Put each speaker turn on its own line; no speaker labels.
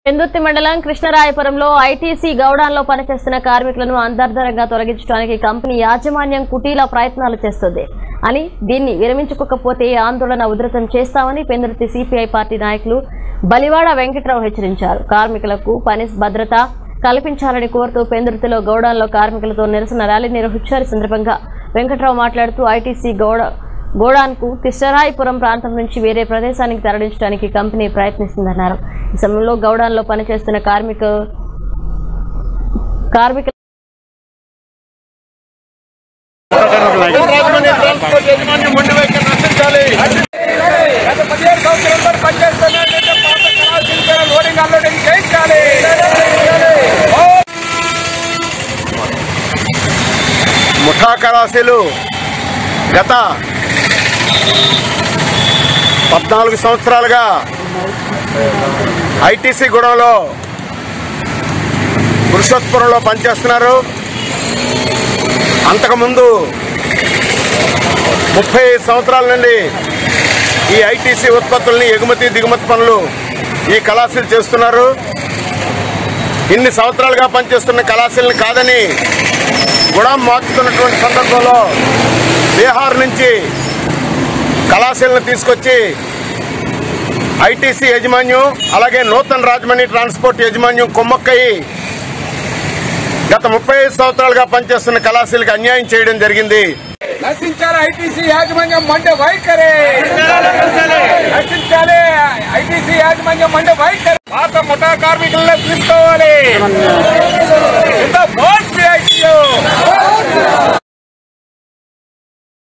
పెందుర్తి మండలం కృష్ణరాయపురంలో ఐటీసీ గౌడాన్లో పనిచేస్తున్న కార్మికులను అంతర్ధరంగా తొలగించడానికి కంపెనీ యాజమాన్యం కుటీల ప్రయత్నాలు చేస్తుంది అని దీన్ని విరమించుకోకపోతే ఆందోళన ఉధృతం చేస్తామని పెందుర్తి సిపిఐ పార్టీ నాయకులు బలివాడ వెంకట్రావు హెచ్చరించారు కార్మికులకు పని భద్రత కల్పించాలని కోరుతూ పెందుర్తిలో గౌడాన్లో కార్మికులతో నిరసన ర్యాలీ నిర్వహించారు ఈ సందర్భంగా వెంకట్రావు మాట్లాడుతూ ఐటీసీ గౌడ గోడాన్కు కిష్టరాయిపురం ప్రాంతం నుంచి వేరే ప్రదేశానికి తరలించడానికి కంపెనీ ప్రయత్నిస్తుందన్నారు ఈ సమయంలో గౌడాన్లో పనిచేస్తున్న కార్మిక కార్మిక
రాజమండ్రి ట్రాన్స్పోర్ట్ యాజమాన్యం మొండి వైఖరి నశించాలి గత పదిహేడు సంవత్సరాలు పనిచేస్తున్న పాత కళాశిల్ప లోడింగ్ అన్లోడింగ్ చేయించాలి ముఠా కళాశీలు గత పద్నాలుగు సంవత్సరాలుగా ఐటీసీ గూడెంలో పురుషోత్పురంలో పనిచేస్తున్నారు అంతకుముందు ముప్పై సంవత్సరాల నుండి ఈ ఐటీసీ ఉత్పత్తుల్ని ఎగుమతి దిగుమతి పనులు ఈ కళాశాలు చేస్తున్నారు ఇన్ని సంవత్సరాలుగా పనిచేస్తున్న కళాశాలని కాదని గుణం మార్చుతున్నటువంటి సందర్భంలో బీహార్ నుంచి కళాశాలను తీసుకొచ్చి ఐటీసీ యాజమాన్యం అలాగే నూతన్ రాజమండ్రి ట్రాన్స్పోర్ట్ యాజమాన్యం కొమ్మక్కయి గత ముప్పై ఐదు సంవత్సరాలుగా పనిచేస్తున్న కళాశాలకు అన్యాయం చేయడం జరిగింది
నశించాలి ఐటీసీ యాజమాన్యం మండే వైఖరి నశించాలి ఐటీసీ యాజమాన్యం మండే వైఖరి పాత ముఠా కార్మికులను తీసుకోవాలి ఇంత బోర్డ్ సిఐటియు